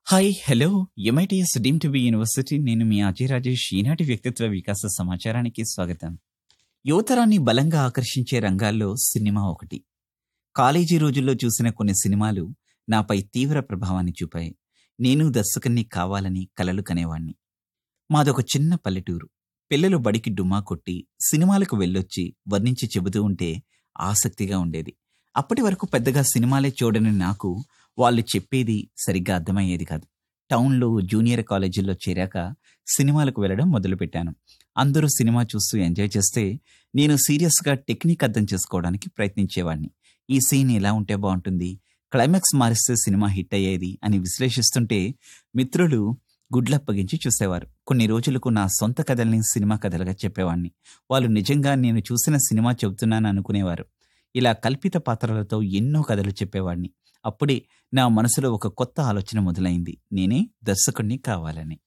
hi hello MITS deem to be university నేను మీ అజయ్ రాజేష్ ఈనాటి వ్యక్తిత్వ వికాస సమాచారానికి స్వాగతం యువతరాన్ని బలంగా ఆకర్షించే రంగాల్లో సినిమా ఒకటి కాలేజీ రోజుల్లో చూసిన కొన్ని సినిమాలు నాపై తీవ్ర ప్రభావాన్ని చూపాయి నేను దర్శకుని కావాలని కలలు కనేవాణ్ణి మాదొక చిన్న పల్లెటూరు పిల్లలు బడికి డుమ్మా కొట్టి సినిమాలకు వెళ్ళొచ్చి వర్ణించి చెబుతూ ఉంటే ఆసక్తిగా ఉండేది అప్పటి వరకు పెద్దగా సినిమాలే చూడని నాకు వాళ్ళు చెప్పేది సరిగ్గా అర్థమయ్యేది కాదు టౌన్లో జూనియర్ కాలేజీల్లో చేరాక సినిమాలకు వెళ్ళడం మొదలుపెట్టాను అందరూ సినిమా చూస్తూ ఎంజాయ్ చేస్తే నేను సీరియస్గా టెక్నిక్ అర్థం చేసుకోవడానికి ప్రయత్నించేవాడిని ఈ సీన్ ఎలా ఉంటే బాగుంటుంది క్లైమాక్స్ మారిస్తే సినిమా హిట్ అయ్యేది అని విశ్లేషిస్తుంటే మిత్రులు గుడ్లప్పగించి చూసేవారు కొన్ని రోజులకు నా సొంత కథల్ని సినిమా కథలుగా చెప్పేవాడిని వాళ్ళు నిజంగా నేను చూసిన సినిమా చెబుతున్నాను అనుకునేవారు ఇలా కల్పిత పాత్రలతో ఎన్నో కథలు చెప్పేవాడిని అప్పుడే నా మనసులో ఒక కొత్త ఆలోచన మొదలైంది నేనే దర్శకుడిని కావాలని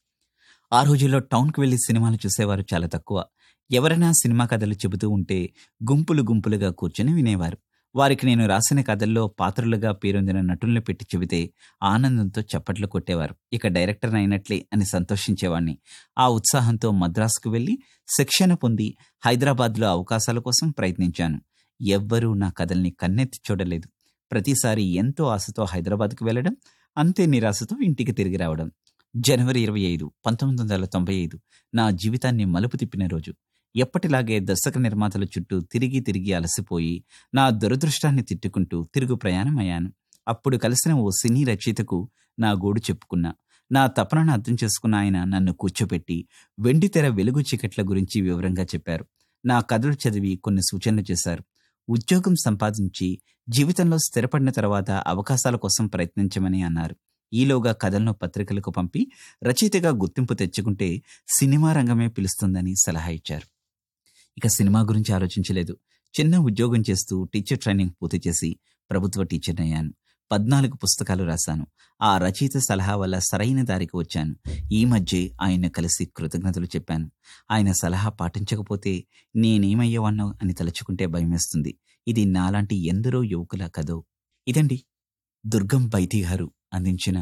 ఆ రోజుల్లో టౌన్కి వెళ్ళి సినిమాలు చూసేవారు చాలా తక్కువ ఎవరైనా సినిమా కథలు చెబుతూ ఉంటే గుంపులు గుంపులుగా కూర్చొని వినేవారు వారికి నేను రాసిన కథల్లో పాత్రలుగా పేరొందిన నటులను పెట్టి చెబితే ఆనందంతో చప్పట్లు కొట్టేవారు ఇక డైరెక్టర్ అయినట్లే అని సంతోషించేవాణ్ణి ఆ ఉత్సాహంతో మద్రాసుకు వెళ్ళి శిక్షణ పొంది హైదరాబాద్లో అవకాశాల కోసం ప్రయత్నించాను ఎవ్వరూ నా కథల్ని కన్నెత్తి చూడలేదు ప్రతిసారి ఎంతో ఆశతో హైదరాబాద్కు వెళ్ళడం అంతే నిరాశతో ఇంటికి తిరిగి రావడం జనవరి ఇరవై ఐదు పంతొమ్మిది వందల తొంభై ఐదు నా జీవితాన్ని మలుపు తిప్పిన రోజు ఎప్పటిలాగే దర్శక నిర్మాతల చుట్టూ తిరిగి తిరిగి అలసిపోయి నా దురదృష్టాన్ని తిట్టుకుంటూ తిరుగు ప్రయాణం అయ్యాను అప్పుడు కలిసిన ఓ సినీ రచయితకు నా గోడు చెప్పుకున్నా నా తపనను అర్థం చేసుకున్న ఆయన నన్ను కూర్చోపెట్టి వెండితెర వెలుగు చీకట్ల గురించి వివరంగా చెప్పారు నా కథలు చదివి కొన్ని సూచనలు చేశారు ఉద్యోగం సంపాదించి జీవితంలో స్థిరపడిన తర్వాత అవకాశాల కోసం ప్రయత్నించమని అన్నారు ఈలోగా కథలను పత్రికలకు పంపి రచయితగా గుర్తింపు తెచ్చుకుంటే సినిమా రంగమే పిలుస్తుందని సలహా ఇచ్చారు ఇక సినిమా గురించి ఆలోచించలేదు చిన్న ఉద్యోగం చేస్తూ టీచర్ ట్రైనింగ్ పూర్తి చేసి ప్రభుత్వ టీచర్ అయ్యాను పద్నాలుగు పుస్తకాలు రాశాను ఆ రచయిత సలహా వల్ల సరైన దారికి వచ్చాను ఈ మధ్య ఆయన కలిసి కృతజ్ఞతలు చెప్పాను ఆయన సలహా పాటించకపోతే నేనేమయ్యేవాన్నో అని తలుచుకుంటే భయమేస్తుంది ఇది నాలాంటి ఎందరో యువకుల కథో ఇదండి దుర్గం వైద్య గారు అందించిన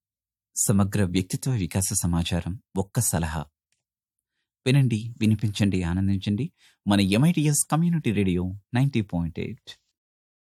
సమగ్ర వ్యక్తిత్వ వికాస సమాచారం ఒక్క సలహా వినండి వినిపించండి ఆనందించండి మన MITS community radio ninety point eight